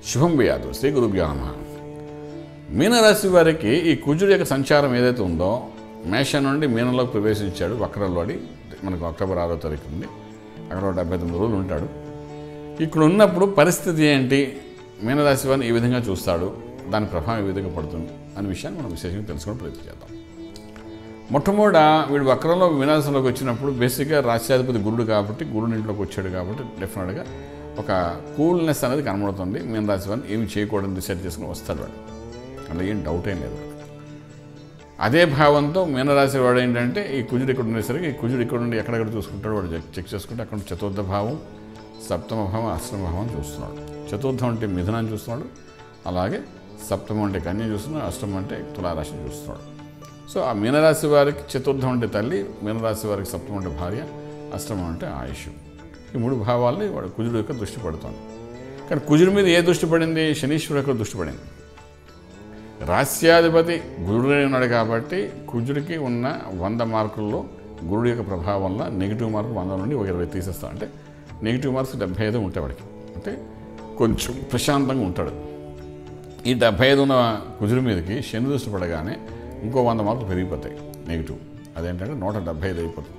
శుభం వ్యాధు శ్రీ గురుభ్యో నమ మీనరాశి వారికి ఈ కుజుడు యొక్క సంచారం ఏదైతే ఉందో మేషం నుండి మీనంలోకి ప్రవేశించాడు వక్రంలోడి మనకు అక్టోబర్ ఆరో తారీఖు ఉంది అక్కడ ఒక డెబ్బై తొమ్మిది రోజులు ఉంటాడు ఇక్కడ ఉన్నప్పుడు పరిస్థితి ఏంటి మీనరాశి వారిని ఈ విధంగా చూస్తాడు దాని ప్రభావం ఏ విధంగా పడుతుంది అనే విషయాన్ని మనం విశేషంగా తెలుసుకుని ప్రయత్నం చేద్దాం మొట్టమొదట వీడు వక్రంలో వినాశంలోకి వచ్చినప్పుడు బేసిక్గా రాష్ట్రాధిపతి గురుడు కాబట్టి గురుడు ఇంట్లోకి వచ్చాడు కాబట్టి డెఫినెట్గా ఒక కూల్నెస్ అనేది కనబడుతుంది మీన రాశి వారిని ఏమి చేయకూడదు డిసైడ్ చేసుకుని వస్తాడు వాడు అందులో ఏం డౌట్ ఏం లేదు అదే భావంతో మీనరాశి వాడు ఏంటంటే ఈ కుజుడు ఇక్కడ ఉండేసరికి ఈ కుజుడు ఇక్కడ నుండి ఎక్కడెక్కడ చూసుకుంటాడు వాడు చెక్- చెక్ చేసుకుంటే అక్కడ చతుర్థ భావం సప్తమ భావం అష్టమ భావం చూస్తున్నాడు చతుర్థం అంటే మిథునాన్ని చూస్తున్నాడు అలాగే సప్తమం అంటే కన్య చూస్తున్నాడు అష్టమం అంటే తులారాశిని చూస్తున్నాడు సో ఆ మీనరాశి వారికి చతుర్థం అంటే తల్లి మీనరాశి వారికి సప్తమం అంటే భార్య అష్టమం అంటే ఆయుష్ ఈ మూడు భావాల్ని వాడు కుజుడు యొక్క దృష్టి పడుతోంది కానీ కుజుడి మీద ఏ దృష్టి పడింది శనీశ్వరుడు యొక్క దృష్టి పడింది రాస్యాధిపతి గురుడే ఉన్నాడు కాబట్టి కుజుడికి ఉన్న వంద మార్కుల్లో గురుడు యొక్క ప్రభావం వల్ల నెగిటివ్ మార్కులు వంద నుండి ఒక ఇరవై తీసేస్తా అంటే నెగిటివ్ మార్క్స్ డెబ్బై ఐదు ఉంటాయి వాడికి అంటే కొంచెం ప్రశాంతంగా ఉంటాడు ఈ డెబ్బై ఐదు ఉన్న కుజుడి మీదకి శని దృష్టి పడగానే ఇంకో వంద మార్కులు పెరిగిపోతాయి నెగిటివ్ అదేంటంటే నూట డెబ్బై ఐదు అయిపోతుంది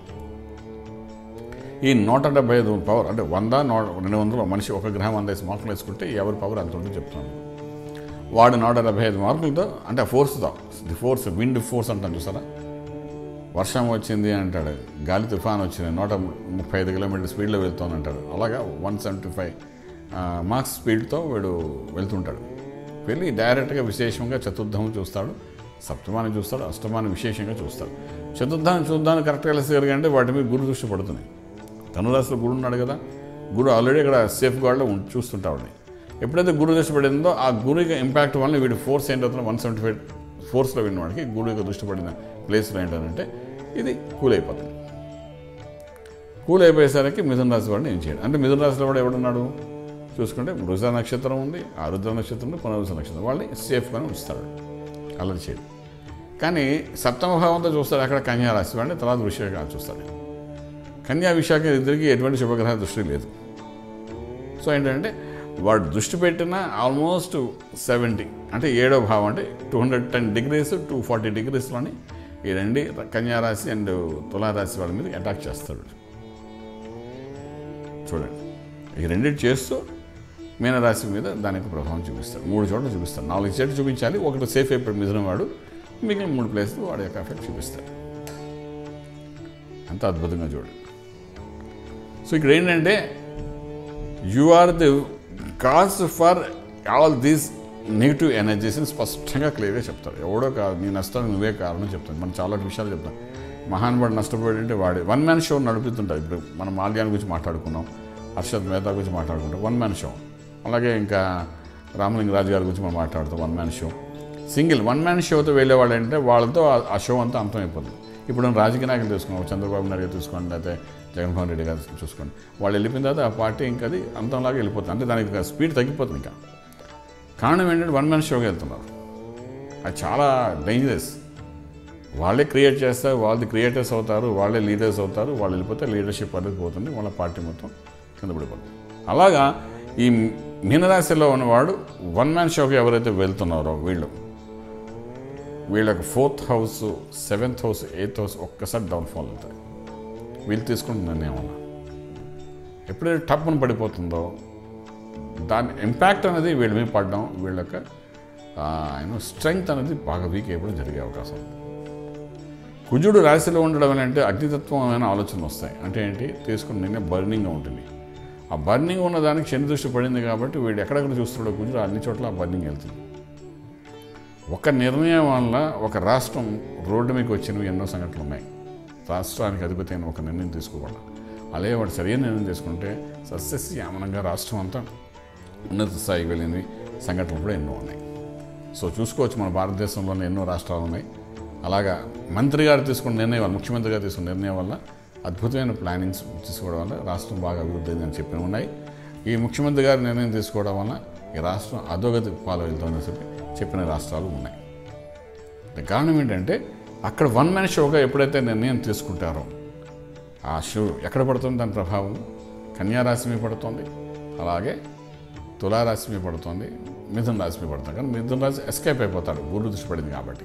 ఈ నూట డెబ్బై ఐదు పవర్ అంటే వంద నూట రెండు వందలు మనిషి ఒక గ్రహం వంద వేసి మార్కులు వేసుకుంటే ఎవరి పవర్ అంత ఉంటుంది చెప్తున్నాను వాడు నూట డెబ్బై ఐదు మార్కులతో అంటే ఆ ఫోర్స్తో ది ఫోర్స్ విండ్ ఫోర్స్ అంటాను చూసారా వర్షం వచ్చింది అంటాడు గాలి తుఫాన్ వచ్చింది నూట ముప్పై ఐదు కిలోమీటర్ స్పీడ్లో వెళ్తాను అంటాడు అలాగా వన్ సెవెంటీ ఫైవ్ మార్క్స్ స్పీడ్తో వీడు వెళ్తుంటాడు వెళ్ళి డైరెక్ట్గా విశేషంగా చతుర్థం చూస్తాడు సప్తమాన్ని చూస్తాడు అష్టమాన్ని విశేషంగా చూస్తాడు చతుర్థాన్ని చూద్దాన్ని కరెక్ట్గా కలిసి వాటి మీద గురు దృష్టి పడుతుంది ధనురాశిలో గురు ఉన్నాడు కదా గురు ఆల్రెడీ ఇక్కడ సేఫ్ గార్డ్లో ఉండి చూస్తుంటాడు ఎప్పుడైతే గురు దృష్టి పడిందో ఆ గురు యొక్క ఇంపాక్ట్ వల్ల వీడి ఫోర్స్ ఏంటవుతుందో వన్ సెవెంటీ ఫైవ్ ఫోర్స్లో విన్న వాడికి గురు యొక్క దృష్టి పడిన ప్లేస్లో ఏంటంటే ఇది కూల్ అయిపోతుంది కూల్ అయిపోయేసరికి మిథున రాశి వాడిని ఏం చేయడం అంటే మిథున రాశిలో కూడా ఎవడున్నాడు చూసుకుంటే మృగ నక్షత్రం ఉంది ఆరుద్ర నక్షత్రం ఉంది పునరుస నక్షత్రం వాళ్ళని సేఫ్గానే ఉంచుతాడు అల్లరి చేయడు కానీ సప్తమ భావంతో చూస్తాడు అక్కడ కన్యా రాశి వాడిని తర్వాత వృషిక చూస్తాడు కన్యా విశాఖ ఇద్దరికి ఎటువంటి శుభగ్రహ దృష్టి లేదు సో ఏంటంటే వాడు దృష్టి పెట్టిన ఆల్మోస్ట్ సెవెంటీ అంటే ఏడో భావం అంటే two hundred ten degrees two forty డిగ్రీస్లోని ఈ రెండు కన్యారాశి అండ్ తులారాశి వాళ్ళ మీద అటాక్ చేస్తాడు చూడండి ఈ రెండింటి చేస్తూ మీనరాశి మీద దానికి ప్రభావం చూపిస్తాడు మూడు చోట్ల చూపిస్తాడు నాలుగు చోట్ల చూపించాలి ఒకటి సేఫ్ అయిపోయి మిథున వాడు మిగిలిన మూడు ప్లేస్లు వాడి యొక్క ఎఫెక్ట్ చూపిస్తాడు అంత అద్భుతంగా చూడండి సో ఇక్కడ ఏంటంటే you are the cause for all these negative ఎనర్జీస్ని స్పష్టంగా క్లియర్గా చెప్తారు ఎవడో కాదు నీ నష్టానికి నువ్వే కారణం చెప్తాను మనం చాలా విషయాలు చెప్తాం మహానుభావుడు నష్టపోయాడు అంటే వాడే వన్ మ్యాన్ షో నడుపుతుంటారు ఇప్పుడు మనం మాల్యాన్ గురించి మాట్లాడుకున్నాం హర్షద్ మేహతా గురించి మాట్లాడుకుంటాం వన్ మ్యాన్ షో అలాగే ఇంకా రామలింగ రాజు గారి గురించి మనం మాట్లాడుతాం one man show single one man షోతో వెళ్ళేవాళ్ళు అంటే వాళ్ళతో ఆ- ఆ షో అంతా అంతమైపోతుంది ఇప్పుడు మనం రాజకీయ నాయకులు తీసుకున్నాం చంద్రబాబు నాయుడు గారు తీసుకోండి లేకపోతే జగన్మోహన్ రెడ్డి గారు చూసుకోండి వాళ్ళు వెళ్ళిపోయిన తర్వాత ఆ పార్టీ ఇంకా అది అంతంలాగా వెళ్ళిపోతుంది అంటే దానికి స్పీడ్ తగ్గిపోతుంది ఇంకా కారణం ఏంటంటే వన్ మ్యాన్ షోకి వెళ్తున్నారు అది చాలా డేంజరస్ వాళ్ళే క్రియేట్ చేస్తారు వాళ్ళది క్రియేటర్స్ అవుతారు వాళ్ళే లీడర్స్ అవుతారు వాళ్ళు వెళ్ళిపోతే లీడర్షిప్ అనేది పోతుంది వాళ్ళ పార్టీ మొత్తం కింద పడిపోతుంది అలాగా ఈ మీనరాశిలో ఉన్నవాడు వన్ మ్యాన్ షోకి ఎవరైతే వెళ్తున్నారో వీళ్ళు వీళ్ళకి fourth house seventh house eighth house ఒక్కసారి డౌన్ఫాల్ అవుతాయి వీళ్ళు తీసుకుంటున్న నిర్ణయం వల్ల ఎప్పుడైతే టప్పును పడిపోతుందో దాని ఇంపాక్ట్ అనేది వీళ్ళ మీద పడడం వీళ్ళ యొక్క యూనో స్ట్రెంగ్త్ అనేది బాగా వీక్ అయిపోవడం జరిగే అవకాశం ఉంది కుజుడు రాశిలో ఉండడం అని అంటే అగ్నితత్వమైన ఆలోచనలు వస్తాయి అంటే ఏంటి తీసుకున్న నిర్ణయం బర్నింగ్గా ఉంటుంది ఆ బర్నింగ్ ఉన్న దానికి శని దృష్టి పడింది కాబట్టి వీడు ఎక్కడెక్కడ చూస్తున్నాడో కుజుడు అన్ని చోట్ల ఆ బర్నింగ్ వెళ్తుంది ఒక నిర్ణయం వల్ల ఒక రాష్ట్రం రోడ్డు మీకు వచ్చినవి ఎన్నో సంఘటనలు ఉన్నాయి రాష్ట్రానికి అధిపతి అయిన ఒక నిర్ణయం తీసుకోవాలి అలాగే వాడు సరైన నిర్ణయం తీసుకుంటే సస్యశ్యామనంగా రాష్ట్రం అంతా ఉన్నత స్థాయికి వెళ్ళినవి సంఘటనలు కూడా ఎన్నో ఉన్నాయి సో చూసుకోవచ్చు మన భారతదేశంలోనే ఎన్నో రాష్ట్రాలు ఉన్నాయి అలాగా మంత్రి గారు తీసుకున్న నిర్ణయం వల్ల ముఖ్యమంత్రి గారు తీసుకున్న నిర్ణయం వల్ల అద్భుతమైన ప్లానింగ్స్ తీసుకోవడం వల్ల రాష్ట్రం బాగా అభివృద్ధి అయిందని చెప్పిన ఉన్నాయి ఈ ముఖ్యమంత్రి గారి నిర్ణయం తీసుకోవడం వల్ల ఈ రాష్ట్రం అధోగతి పాలు వెళ్తుందని చెప్పి చెప్పిన రాష్ట్రాలు ఉన్నాయి దానికి కారణం ఏంటంటే అక్కడ వన్ మ్యాన్ షోగా ఎప్పుడైతే నిర్ణయం తీసుకుంటారో ఆ షో ఎక్కడ పడుతుంది దాని ప్రభావం కన్యారాశి మీద పడుతుంది అలాగే తులారాశి మీద పడుతుంది మిథున రాశి మీద పడుతుంది కానీ మిథున రాశి ఎస్కేప్ అయిపోతాడు గురువు దృష్టి పడింది కాబట్టి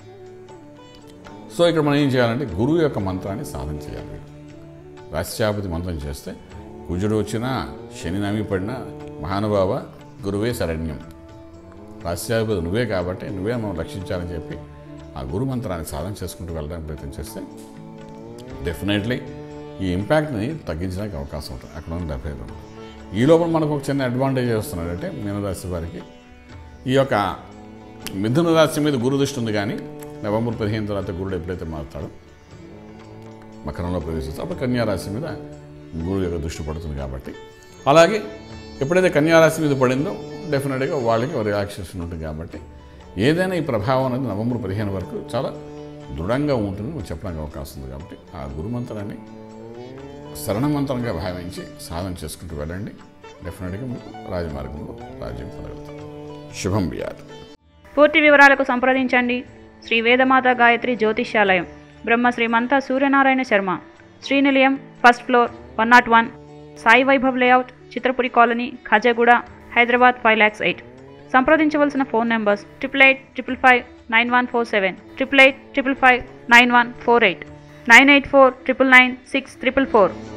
సో ఇక్కడ మనం ఏం చేయాలంటే గురువు యొక్క మంత్రాన్ని సాధన చేయాలి వీడు రాశ్యాపతి మంత్రం చేస్తే కుజుడు వచ్చినా శని నమి పడినా మహానుభావ గురువే శరణ్యం రాశ్యాధిపతి నువ్వే కాబట్టి నువ్వే మనం రక్షించాలని చెప్పి ఆ గురు మంత్రాన్ని సాధన చేసుకుంటూ వెళ్ళడానికి ప్రయత్నం చేస్తే డెఫినెట్లీ ఈ ఇంపాక్ట్ని తగ్గించడానికి అవకాశం ఉంటుంది అక్కడ ఉన్న డెబ్బై ఐదు ఈ లోపల మనకు ఒక చిన్న అడ్వాంటేజ్ వస్తున్నాడంటే మీనరాశి వారికి ఈ యొక్క మిథున రాశి మీద గురు దృష్టి ఉంది కానీ నవంబర్ పదిహేను తర్వాత గురుడు ఎప్పుడైతే మారుతాడో మకరంలో ప్రవేశిస్తాడు అప్పుడు కన్యారాశి మీద గురువు యొక్క దృష్టి పడుతుంది కాబట్టి అలాగే ఎప్పుడైతే కన్యారాశి మీద పడిందో డెఫినెట్గా వాళ్ళకి రిలాక్సేషన్ ఉంటుంది కాబట్టి ఏదైనా ఈ ప్రభావం అనేది నవంబర్ పదిహేను వరకు చాలా దృఢంగా ఉంటుంది నువ్వు చెప్పడానికి అవకాశం ఉంది కాబట్టి ఆ గురుమంత్రాన్ని శరణమంత్రంగా భావించి సాధన చేసుకుంటూ వెళ్ళండి డెఫినెట్గా మీకు రాజమార్గంలో రాజ్యం పొందగలుగుతారు శుభం బియార్ పూర్తి వివరాలకు సంప్రదించండి Shri Vedamata Gayatri Jyotishyalayam Brahma Srimantha Suryanarayana Sharma Srinilayam first floor one not one Sai Vaibhav layout Chitrapuri colony Khajaguda Hyderabad five lakhs eight సంప్రదించవలసిన phone numbers triple eight triple five nine one four seven triple eight triple five nine one four eight nine eight four triple nine six triple four